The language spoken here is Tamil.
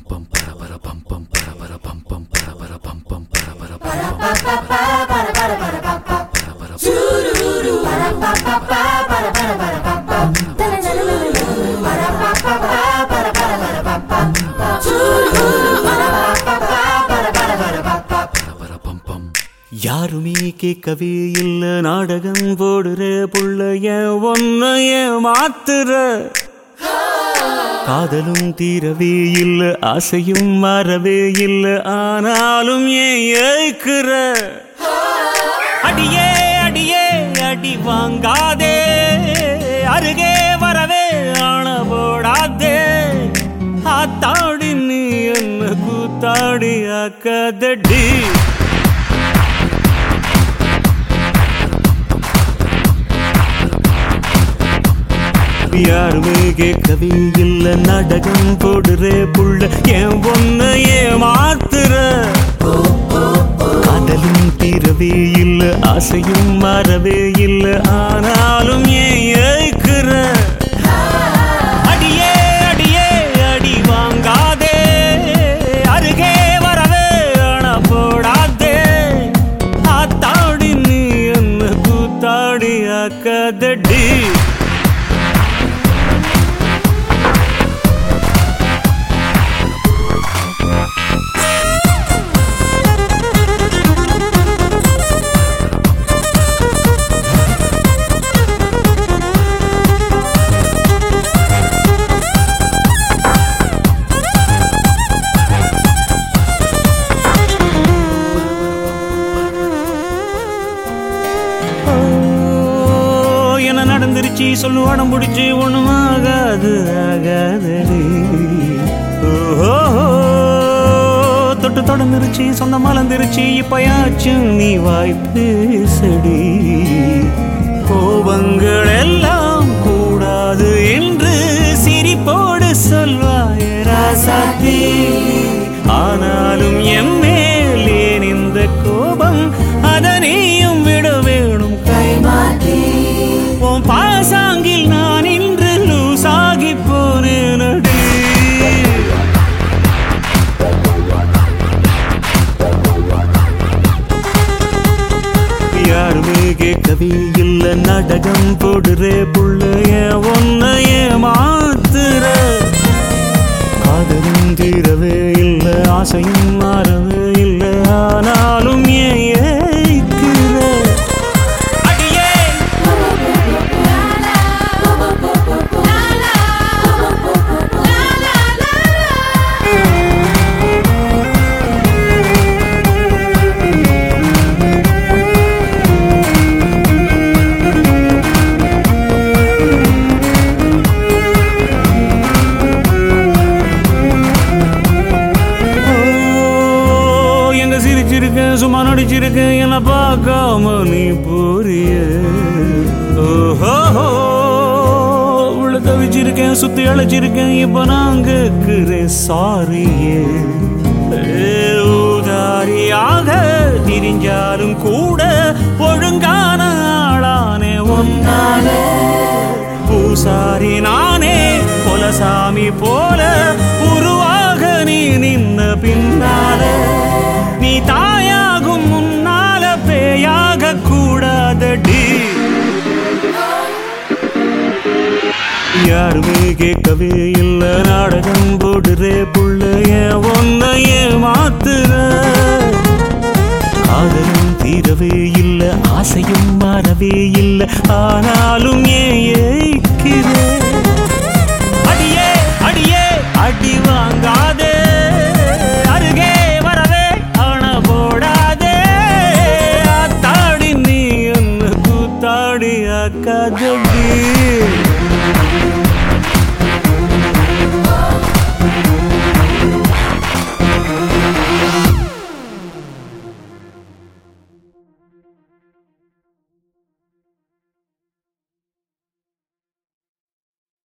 பம் பரபர பம் பம் பரபர பம் பம் பரபர பம் பம் பரபர பம் பம் பரபர பம் பம் யாருமே கேட்கவே இல்ல நாடகம் போடுற புள்ளைய ஒன்னைய மாத்துற காதலும் தீரவே இல்ல ஆசையும் மாறவே இல்ல ஆனாலும் ஏன் ஏய்க்கிற அடியே அடியே அடி வாங்காதே அருகே வரவே ஆன போடாதே ஆத்தாடி நீ என்ன கூத்தாடி ஆக்காதடி யாருமே கேட்கவே இல்ல நாடகம் போடுற புள்ள என் ஒன்ன ஏமாத்துற காதலும் தீரவே இல்ல ஆசையும் மாறவே இல்ல ஆனாலும் ஏன் ஏய்க்கிற அடியே அடியே அடி வாங்காதே அருகே வரவே அண போடாதே ஆத்தாடி நீ என்ன கூத்தாடி ஆக்காதடி ஓ, என்ன நடந்துருச்சு சொல்லு உடம் பிடிச்சி ஒண்ணும் ஆகாது ஆகாதடி ஓஹோ தொட்டு தொடர்ந்துருச்சு சொந்தம் மலர்ந்துருச்சு இப்பயாச்சும் நீ வாய் பேசடி கோபங்கள் எல்லாம் கூடாது என்று சிரிப்போடு சொல்வாய ராசாத்தி ஆனாலும் என் மேல் ஏன் இந்த கோபம் அதனையும் விட வேணும் கைமாத்தி உன் பாசாங்கில் நான் இன்று லூசாகி போனேனடி யாருமே கேட்கவே இல்ல நாடகம் போடுற புள்ளைய ஒன்னைய மாத்துற காதலும் தீரவே இல்ல ஆசையும் மாறவே இல்ல ஆனாலும் ஏன் ஏய்க்கிற அடியே ஓ, எங்க சிரிச்சிருக்கேன் சும்மா நடிச்சிருக்கேன் என்ன பார்க்காம நீ போறிய ஓஹோ உள்ள தவிச்சிருக்கேன் சுத்தி அழைச்சிருக்கேன் இப்ப நான் கேட்கிறேன் சாரியே ஊதாரியாக திரிஞ்சாலும் கூட ஒழுங்கான ஆளானே ஒன்னாலே பூசாரி நானே கொலசாமி போல உருவாக நீ நின்ன பின்னால நீ தாயாகும் முன்னால பேயாக கூடாதடி யாருமே கேட்கவே இல்ல நாடகம் போடுற புள்ளைய ஒன்னைய மாத்துற காதலும் தீரவே இல்ல ஆசையும் மாறவே இல்ல ஆனாலும் ஏன் ஏய்க்கிற அடியே அடியே அடி வாங்காதே அருகே வரவே அண போடாதே ஆத்தாடி நீ என்ன கூத்தாடி ஆக்காதடி